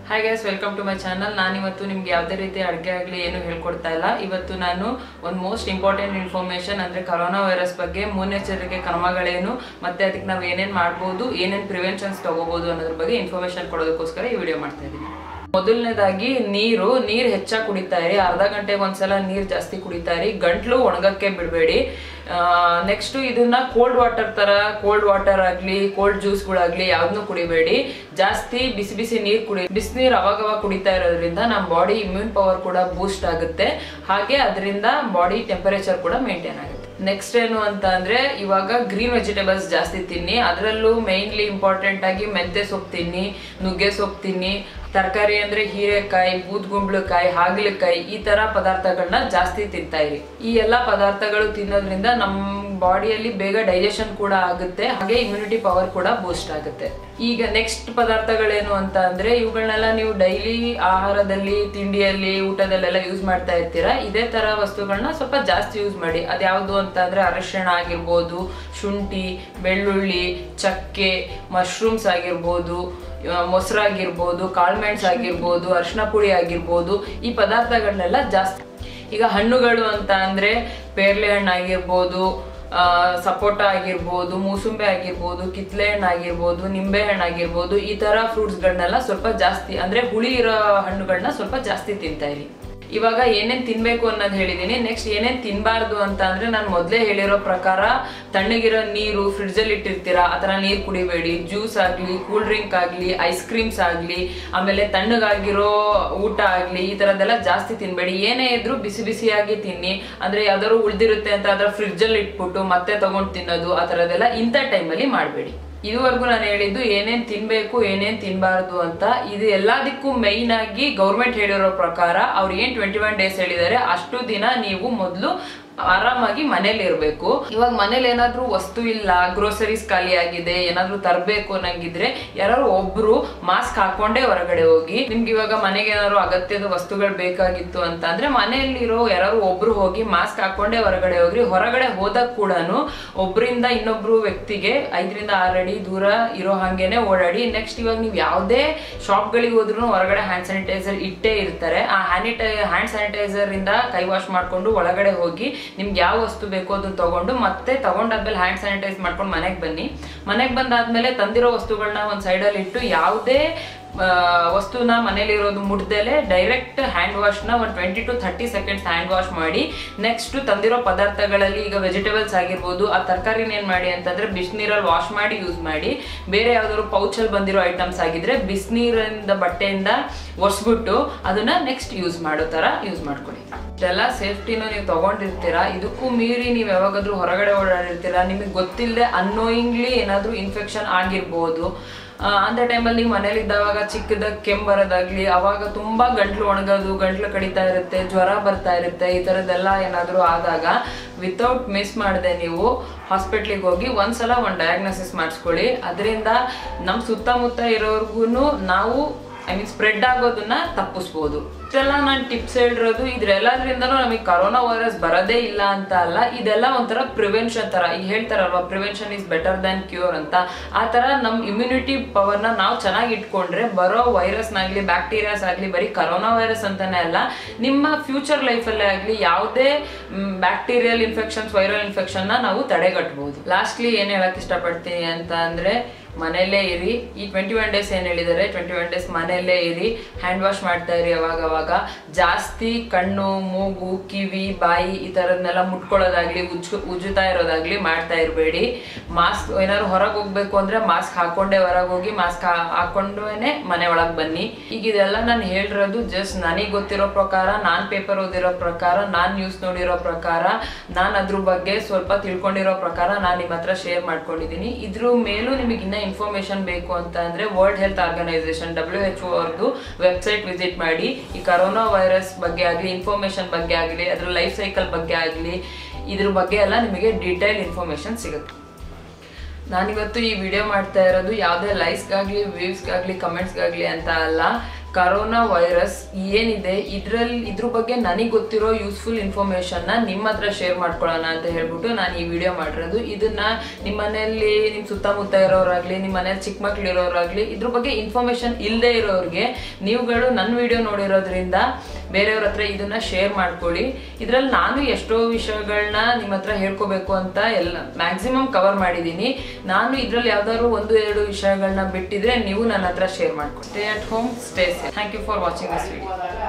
hi guys welcome to my channel ನಾನು ಇವತ್ತು ನಿಮ್ಗೆ ಯಾವುದೇ ರೀತಿ ಅಡುಗೆ ಆಗಲಿ ಏನು ಹೇಳ್ಕೊಡ್ತಾ ಇಲ್ಲ ಇವತ್ತು ನಾನು ಒಂದು ಮೋಸ್ಟ್ ಇಂಪಾರ್ಟೆಂಟ್ ಇನ್ಫಾರ್ಮೇಷನ್ ಅಂದರೆ ಕರೋನಾ ವೈರಸ್ ಬಗ್ಗೆ ಮುನ್ನೆಚ್ಚರಿಕೆ ಕ್ರಮಗಳೇನು ಮತ್ತೆ ಅದಕ್ಕೆ ನಾವು ಏನೇನು ಮಾಡ್ಬೋದು ಏನೇನು ಪ್ರಿವೆನ್ಷನ್ಸ್ ತಗೋಬೋದು ಅನ್ನೋದ್ರ ಬಗ್ಗೆ ಇನ್ಫಾರ್ಮೇಷನ್ ಕೊಡೋದಕ್ಕೋಸ್ಕರ ಈ ವಿಡಿಯೋ ಮಾಡ್ತಾ ಇದ್ದೀನಿ ಮೊದಲನೇದಾಗಿ ನೀರು ನೀರು ಹೆಚ್ಚಾಗಿ ಕುಡಿತಾ ಇರಿ ಅರ್ಧ ಗಂಟೆಗೆ ಒಂದ್ಸಲ ನೀರು ಜಾಸ್ತಿ ಕುಡಿತಾ ಇರಿ ಗಂಟ್ಲು ಒಣಗಕ್ಕೆ ಬಿಡಬೇಡಿ ನೆಕ್ಸ್ಟ್ ಇದನ್ನ ಕೋಲ್ಡ್ ವಾಟರ್ ತರ ಕೋಲ್ಡ್ ವಾಟರ್ ಆಗ್ಲಿ ಕೋಲ್ಡ್ ಜ್ಯೂಸ್ಗಳಾಗ್ಲಿ ಯಾವ್ದನ್ನೂ ಕುಡಿಬೇಡಿ ಜಾಸ್ತಿ ಬಿಸಿ ಬಿಸಿ ನೀರು ಕುಡಿ ಬಿಸಿನೀರು ಅವಾಗವಾಗ ಕುಡಿತಾ ಇರೋದ್ರಿಂದ ನಮ್ಮ ಬಾಡಿ ಇಮ್ಯೂನ್ ಪವರ್ ಕೂಡ ಬೂಸ್ಟ್ ಆಗುತ್ತೆ ಹಾಗೆ ಅದರಿಂದ ಬಾಡಿ ಟೆಂಪರೇಚರ್ ಕೂಡ ಮೇಂಟೈನ್ ಆಗುತ್ತೆ ನೆಕ್ಸ್ಟ್ ಏನು ಅಂತ ಅಂದ್ರೆ ಇವಾಗ ಗ್ರೀನ್ ವೆಜಿಟೇಬಲ್ಸ್ ಜಾಸ್ತಿ ತಿನ್ನಿ ಅದರಲ್ಲೂ ಮೇನ್ಲಿ ಇಂಪಾರ್ಟೆಂಟ್ ಆಗಿ ಮೆಂತೆ ಸೊಪ್ಪು ತಿನ್ನಿ ನುಗ್ಗೆ ಸೊಪ್ಪು ತಿನ್ನಿ ತರಕಾರಿ ಅಂದ್ರೆ ಹೀರೆಕಾಯಿ ಬೂದ್ಗುಂಬಳಕಾಯಿ ಹಾಗಲಕಾಯಿ ಈ ತರ ಪದಾರ್ಥಗಳನ್ನ ಜಾಸ್ತಿ ತಿಂತಾ ಇರಿ ಈ ಎಲ್ಲಾ ಪದಾರ್ಥಗಳು ತಿನ್ನೋದ್ರಿಂದ ನಮ್ಮ ಬಾಡಿಯಲ್ಲಿ ಬೇಗ ಡೈಜೆಷನ್ ಕೂಡ ಆಗುತ್ತೆ ಹಾಗೆ ಇಮ್ಯುನಿಟಿ ಪವರ್ ಕೂಡ ಬೂಸ್ಟ್ ಆಗುತ್ತೆ ಈಗ ನೆಕ್ಸ್ಟ್ ಪದಾರ್ಥಗಳೇನು ಅಂತ ಅಂದ್ರೆ ಇವುಗಳನ್ನೆಲ್ಲ ನೀವು ಡೈಲಿ ಆಹಾರದಲ್ಲಿ ತಿಂಡಿಯಲ್ಲಿ ಊಟದಲ್ಲೆಲ್ಲ ಯೂಸ್ ಮಾಡ್ತಾ ಇರ್ತೀರಾ ಇದೇ ತರ ವಸ್ತುಗಳನ್ನ ಸ್ವಲ್ಪ ಜಾಸ್ತಿ ಯೂಸ್ ಮಾಡಿ ಅದ್ಯಾವುದು ಅಂತ ಅಂದ್ರೆ ಅರಿಶಿಣ ಆಗಿರ್ಬೋದು ಶುಂಠಿ ಬೆಳ್ಳುಳ್ಳಿ ಚಕ್ಕೆ ಮಶ್ರೂಮ್ಸ್ ಆಗಿರ್ಬೋದು ಮೊಸರಾಗಿರ್ಬೋದು ಕಾಳ್ಮೆಣ್ಸ್ ಆಗಿರ್ಬೋದು ಅರಿಶಿನ ಪುಡಿ ಆಗಿರ್ಬೋದು ಈ ಪದಾರ್ಥಗಳನ್ನೆಲ್ಲ ಜಾಸ್ತಿ ಈಗ ಹಣ್ಣುಗಳು ಅಂತ ಅಂದ್ರೆ ಪೇರ್ಲೆ ಹಣ್ಣು ಆಗಿರ್ಬೋದು ಸಪೋಟ ಆಗಿರ್ಬೋದು ಮೂಸುಂಬೆ ಆಗಿರ್ಬೋದು ಕಿತ್ಲೆ ಹಣ್ಣು ಆಗಿರ್ಬೋದು ನಿಂಬೆ ಹಣ್ಣು ಆಗಿರ್ಬೋದು ಈ ತರ ಫ್ರೂಟ್ಸ್ಗಳನ್ನೆಲ್ಲ ಸ್ವಲ್ಪ ಜಾಸ್ತಿ ಅಂದ್ರೆ ಹುಳಿ ಇರೋ ಹಣ್ಣುಗಳನ್ನ ಸ್ವಲ್ಪ ಜಾಸ್ತಿ ತಿಂತಾ ಇರಿ ಇವಾಗ ಏನೇನ್ ತಿನ್ಬೇಕು ಅನ್ನೋದು ಹೇಳಿದೀನಿ ನೆಕ್ಸ್ಟ್ ಏನೇನ್ ತಿನ್ಬಾರ್ದು ಅಂತ ಅಂದ್ರೆ ನಾನು ಮೊದಲೇ ಹೇಳಿರೋ ಪ್ರಕಾರ ತಣ್ಣಗಿರೋ ನೀರು ಫ್ರಿಡ್ಜ್ ಅಲ್ಲಿ ಇಟ್ಟಿರ್ತೀರಾ ಆತರ ನೀರು ಕುಡಿಬೇಡಿ ಜ್ಯೂಸ್ ಆಗ್ಲಿ ಕೂಲ್ ಡ್ರಿಂಕ್ ಆಗ್ಲಿ ಐಸ್ ಕ್ರೀಮ್ಸ್ ಆಗ್ಲಿ ಆಮೇಲೆ ತಣ್ಣಗಾಗಿರೋ ಊಟ ಆಗ್ಲಿ ಈ ತರದೆಲ್ಲ ಜಾಸ್ತಿ ತಿನ್ಬೇಡಿ ಏನೇ ಇದ್ರು ಬಿಸಿ ಬಿಸಿಯಾಗಿ ತಿನ್ನಿ ಅಂದ್ರೆ ಯಾವ್ದಾದ್ರು ಉಳ್ದಿರುತ್ತೆ ಅಂತ ಅದ್ರ ಫ್ರಿಡ್ಜ್ ಅಲ್ಲಿ ಇಟ್ಬಿಟ್ಟು ಮತ್ತೆ ತಗೊಂಡ್ ತಿನ್ನೋದು ಆ ತರದೆಲ್ಲ ಇಂಥ ಟೈಮಲ್ಲಿ ಮಾಡಬೇಡಿ ಇದುವರೆಗೂ ನಾನು ಹೇಳಿದ್ದು ಏನೇನ್ ತಿನ್ಬೇಕು ಏನೇನ್ ತಿನ್ಬಾರ್ದು ಅಂತ ಇದು ಎಲ್ಲದಕ್ಕೂ ಮೈನ್ ಆಗಿ ಗೌರ್ಮೆಂಟ್ ಹೇಳಿರೋ ಪ್ರಕಾರ ಅವ್ರು ಏನ್ ಟ್ವೆಂಟಿ ಒನ್ ಡೇಸ್ ಹೇಳಿದ್ದಾರೆ ಅಷ್ಟು ದಿನ ನೀವು ಮೊದಲು ಆರಾಮಾಗಿ ಮನೇಲಿ ಇರಬೇಕು ಇವಾಗ ಮನೇಲಿ ಏನಾದ್ರೂ ವಸ್ತು ಇಲ್ಲ ಗ್ರೋಸರೀಸ್ ಖಾಲಿ ಆಗಿದೆ ಏನಾದ್ರೂ ತರಬೇಕು ಅನ್ನಂಗಿದ್ರೆ ಯಾರು ಒಬ್ರು ಮಾಸ್ಕ್ ಹಾಕೊಂಡೇ ಹೊರಗಡೆ ಹೋಗಿ ನಿಮ್ಗೆ ಇವಾಗ ಮನೆಗೆ ಏನಾದ್ರು ಅಗತ್ಯದ ವಸ್ತುಗಳು ಬೇಕಾಗಿತ್ತು ಅಂತ ಅಂದ್ರೆ ಮನೆಯಲ್ಲಿರೋ ಯಾರು ಒಬ್ರು ಹೋಗಿ ಮಾಸ್ಕ್ ಹಾಕೊಂಡೇ ಹೊರಗಡೆ ಹೋಗ್ರಿ ಹೊರಗಡೆ ಹೋದಾಗ ಕೂಡ ಒಬ್ರಿಂದ ಇನ್ನೊಬ್ರು ವ್ಯಕ್ತಿಗೆ ಐದರಿಂದ ಆರು ಅಡಿ ದೂರ ಇರೋ ಹಂಗೇನೆ ಓಡಾಡಿ ನೆಕ್ಸ್ಟ್ ಇವಾಗ ನೀವು ಯಾವುದೇ ಶಾಪ್ಗಳಿಗೆ ಹೋದ್ರು ಹೊರಗಡೆ ಹ್ಯಾಂಡ್ ಸ್ಯಾನಿಟೈಸರ್ ಇಟ್ಟೇ ಇರ್ತಾರೆ ಆ ಹ್ಯಾನಿಟೈ ಹ್ಯಾಂಡ್ ಸ್ಯಾನಿಟೈಸರ್ ಇಂದ ಕೈ ವಾಶ್ ಮಾಡ್ಕೊಂಡು ಒಳಗಡೆ ಹೋಗಿ ನಿಮ್ಗೆ ಯಾವ ವಸ್ತು ಬೇಕೋ ಅದನ್ನ ತಗೊಂಡು ಮತ್ತೆ ತಗೊಂಡಾದ್ಮೇಲೆ ಹ್ಯಾಂಡ್ ಸ್ಯಾನಿಟೈಸ್ ಮಾಡ್ಕೊಂಡು ಮನೆಗೆ ಬನ್ನಿ ಮನೆಗೆ ಬಂದಾದ್ಮೇಲೆ ತಂದಿರೋ ವಸ್ತುಗಳನ್ನ ಒಂದು ಸೈಡಲ್ಲಿ ಇಟ್ಟು ಯಾವುದೇ ವಸ್ತುನ ಮನೇಲಿ ಇರೋದು ಮುಟ್ದಲೆ ಡೈರೆಕ್ಟ್ ಹ್ಯಾಂಡ್ ವಾಶ್ನ ಒಂದು twenty to thirty seconds hand wash ಮಾಡಿ ನೆಕ್ಸ್ಟ್ ತಂದಿರೋ ಪದಾರ್ಥಗಳಲ್ಲಿ ಈಗ ವೆಜಿಟೇಬಲ್ಸ್ ಆಗಿರ್ಬೋದು ಆ ತರಕಾರಿನ ಏನು ಮಾಡಿ ಅಂತಂದ್ರೆ ಬಿಸಿನೀರಲ್ಲಿ ವಾಶ್ ಮಾಡಿ ಯೂಸ್ ಮಾಡಿ ಬೇರೆ ಯಾವ್ದಾದ್ರು ಪೌಚಲ್ಲಿ ಬಂದಿರೋ ಐಟಮ್ಸ್ ಆಗಿದ್ರೆ ಬಿಸಿನೀರಿಂದ ಬಟ್ಟೆಯಿಂದ ಒರೆಸ್ಬಿಟ್ಟು ಅದನ್ನ ನೆಕ್ಸ್ಟ್ ಯೂಸ್ ಮಾಡೋ ಥರ ಯೂಸ್ ಮಾಡ್ಕೊಳ್ಳಿ ಇಷ್ಟೆಲ್ಲ ಸೇಫ್ಟಿನೂ ನೀವು ತಗೊಂಡಿರ್ತೀರಾ ಇದಕ್ಕೂ ಮೀರಿ ನೀವು ಯಾವಾಗಾದ್ರೂ ಹೊರಗಡೆ ಓಡಾಡಿರ್ತೀರಾ ನಿಮಗೆ ಗೊತ್ತಿಲ್ಲದೆ ಅನ್ನೋಯಿಂಗ್ಲಿ ಏನಾದರೂ ಇನ್ಫೆಕ್ಷನ್ ಆಗಿರ್ಬೋದು ಅಂತ ಟೈಮಲ್ಲಿ ನೀವು ಮನೇಲಿ ಇದ್ದಾವಾಗ ಚಿಕ್ಕದಾಗ ಕೆಮ್ಮು ಬರೋದಾಗ್ಲಿ ಅವಾಗ ತುಂಬಾ ಗಂಟ್ಲು ಒಣಗೋದು ಗಂಟ್ಲು ಕಡಿತಾ ಇರುತ್ತೆ ಜ್ವರ ಬರ್ತಾ ಇರುತ್ತೆ ಈ ಥರದ್ದೆಲ್ಲ ಏನಾದರೂ ಆದಾಗ ವಿತೌಟ್ ಮಿಸ್ ಮಾಡದೆ ನೀವು ಹಾಸ್ಪಿಟ್ಲಿಗೆ ಹೋಗಿ ಒಂದ್ಸಲ ಒಂದು ಡಯಾಗ್ನೋಸಿಸ್ ಮಾಡಿಸ್ಕೊಳ್ಳಿ ಅದರಿಂದ ನಮ್ಮ ಸುತ್ತಮುತ್ತ ಇರೋರ್ಗು ನಾವು ಐ ಮೀನ್ ಸ್ಪ್ರೆಡ್ ಆಗೋದನ್ನ ತಪ್ಪಿಸ್ಬೋದು ಇಷ್ಟೆಲ್ಲ ನಾನು ಟಿಪ್ಸ್ ಹೇಳಿರೋದು ಇದ್ರೆಲ್ಲದ್ರಿಂದನೂ ನಮಗೆ ಕರೋನಾ ವೈರಸ್ ಬರೋದೇ ಇಲ್ಲ ಅಂತ ಅಲ್ಲ ಇದೆಲ್ಲ ಒಂಥರ ಪ್ರಿವೆನ್ಷನ್ ತರ ಈಗ ಹೇಳ್ತಾರಲ್ವಾ prevention is better than cure ಅಂತ ಆ ತರ ನಮ್ಮ ಇಮ್ಯುನಿಟಿ ಪವರ್ನ ನಾವು ಚೆನ್ನಾಗಿ ಇಟ್ಕೊಂಡ್ರೆ ಬರೋ ವೈರಸ್ನಾಗ್ಲಿ ಬ್ಯಾಕ್ಟೀರಿಯಾಸ್ ಆಗಲಿ ಬರೀ ಕರೋನಾ ವೈರಸ್ ಅಂತಾನೆ ಅಲ್ಲ ನಿಮ್ಮ ಫ್ಯೂಚರ್ ಲೈಫಲ್ಲೇ ಆಗಲಿ ಯಾವುದೇ ಬ್ಯಾಕ್ಟೀರಿಯಲ್ ಇನ್ಫೆಕ್ಷನ್ಸ್ ವೈರಲ್ ಇನ್ಫೆಕ್ಷನ್ನ ನಾವು ತಡೆಗಟ್ಟಬಹುದು ಲಾಸ್ಟ್ಲಿ ಏನು ಹೇಳಕ್ ಇಷ್ಟಪಡ್ತೀನಿ ಅಂತ ಅಂದ್ರೆ ಮನೆಯಲ್ಲೇ ಇರಿ ಈ ಟ್ವೆಂಟಿ ಒನ್ ಡೇಸ್ ಏನು ಹೇಳಿದ್ದಾರೆ ಟ್ವೆಂಟಿ ಒನ್ ಡೇಸ್ ಮನೆಯಲ್ಲೇ ಇರಿ ಹ್ಯಾಂಡ್ ವಾಶ್ ಮಾಡ್ತಾ ಇರಿ ಅವಾಗ ಅವಾಗ ಜಾಸ್ತಿ ಕಣ್ಣು ಮೂಗು ಕಿವಿ ಬಾಯಿ ಈ ಥರದ್ನೆಲ್ಲ ಮುಟ್ಕೊಳ್ಳೋದಾಗ್ಲಿ ಉಜ್ಜು ಉಜ್ಜುತ್ತಾ ಇರೋದಾಗ್ಲಿ ಮಾಡ್ತಾ ಇರಬೇಡಿ ಮಾಸ್ಕ್ ಏನಾದ್ರು ಹೊರಗೆ ಹೋಗ್ಬೇಕು ಅಂದ್ರೆ ಮಾಸ್ಕ್ ಹಾಕೊಂಡೇ ಹೊರಗೆ ಹೋಗಿ ಮಾಸ್ಕ್ ಹಾಕೊಂಡೇ ಮನೆ ಒಳಗೆ ಬನ್ನಿ ಈಗ ಇದೆಲ್ಲ ನಾನು ಹೇಳಿರೋದು ಜಸ್ಟ್ ನನಗೆ ಗೊತ್ತಿರೋ ಪ್ರಕಾರ ನಾನು ಪೇಪರ್ ಓದಿರೋ ಪ್ರಕಾರ ನಾನು ನ್ಯೂಸ್ ನೋಡಿರೋ ಪ್ರಕಾರ ನಾನು ಅದ್ರ ಬಗ್ಗೆ ಸ್ವಲ್ಪ ತಿಳ್ಕೊಂಡಿರೋ ಪ್ರಕಾರ ನಾನು ನಿಮ್ಮ ಹತ್ರ ಶೇರ್ ಮಾಡ್ಕೊಂಡಿದ್ದೀನಿ ಇದ್ರ ಮೇಲೂ ನಿಮಗೆ ಇನ್ನ ಇನ್ಫಾರ್ಮೇಶನ್ ಬೇಕು ಅಂತ ಅಂದ್ರೆ world health organisation W H ಅವ್ರದ್ದು ವೆಬ್ಸೈಟ್ ವಿಸಿಟ್ ಮಾಡಿ ಈ ಕರೋನಾ ವೈರಸ್ ಬಗ್ಗೆ ಆಗಲಿ ಇನ್ಫಾರ್ಮೇಶನ್ ಬಗ್ಗೆ ಆಗಲಿ ಅದ್ರ ಲೈಫ್ ಸೈಕಲ್ ಬಗ್ಗೆ ಆಗಲಿ ಇದ್ರ ಬಗ್ಗೆ ಎಲ್ಲ ನಿಮಗೆ ಡೀಟೇಲ್ ಇನ್ಫಾರ್ಮೇಶನ್ ಸಿಗುತ್ತೆ ನಾನಿವತ್ತು ಈ ವಿಡಿಯೋ ಮಾಡ್ತಾ ಇರೋದು ಯಾವುದೇ ಲೈಕ್ಸ್ಗಾಗಲಿ ವ್ಯೂಸ್ಗಾಗಲಿ ಕಮೆಂಟ್ಸ್ಗಾಗಲಿ ಅಂತ ಅಲ್ಲ ಕರೋನಾ ವೈರಸ್ ಏನಿದೆ ಇದ್ರಲ್ಲಿ ಇದ್ರ ಬಗ್ಗೆ ನನಗೆ ಗೊತ್ತಿರೋ ಯೂಸ್ಫುಲ್ ಇನ್ಫಾರ್ಮೇಶನ್ನ ನಿಮ್ಮ ಹತ್ರ ಶೇರ್ ಮಾಡ್ಕೊಳ್ಳೋಣ ಅಂತ ಹೇಳ್ಬಿಟ್ಟು ನಾನು ಈ ವಿಡಿಯೋ ಮಾಡಿರೋದು ಇದನ್ನ ನಿಮ್ಮ ಮನೆಯಲ್ಲಿ ನಿಮ್ಮ ಸುತ್ತಮುತ್ತ ಇರೋರಾಗ್ಲಿ ನಿಮ್ಮ ಮನೇಲಿ ಚಿಕ್ಕ ಮಕ್ಳು ಇರೋರಾಗ್ಲಿ ಇದ್ರ ಬಗ್ಗೆ ಇನ್ಫಾರ್ಮೇಶನ್ ಇಲ್ಲದೆ ಇರೋರಿಗೆ ನೀವುಗಳು ನನ್ನ ವಿಡಿಯೋ ನೋಡಿರೋದ್ರಿಂದ ಬೇರೆಯವ್ರ ಹತ್ರ ಇದನ್ನ ಶೇರ್ ಮಾಡ್ಕೊಳ್ಳಿ ಇದ್ರಲ್ಲಿ ನಾನು ಎಷ್ಟೋ ವಿಷಯಗಳನ್ನ ನಿಮ್ಮ ಹತ್ರ ಹೇಳ್ಕೋಬೇಕು ಅಂತ ಎಲ್ಲ ಮ್ಯಾಕ್ಸಿಮಮ್ ಕವರ್ ಮಾಡಿದ್ದೀನಿ ನಾನು ಇದ್ರಲ್ಲಿ ಯಾವ್ದಾದ್ರು ಒಂದು ಎರಡು ವಿಷಯಗಳನ್ನ ಬಿಟ್ಟಿದ್ರೆ ನೀವು ನನ್ನ ಹತ್ರ ಶೇರ್ ಮಾಡ್ಕೊಳ್ಳಿ stay at home stay safe thank you for watching this video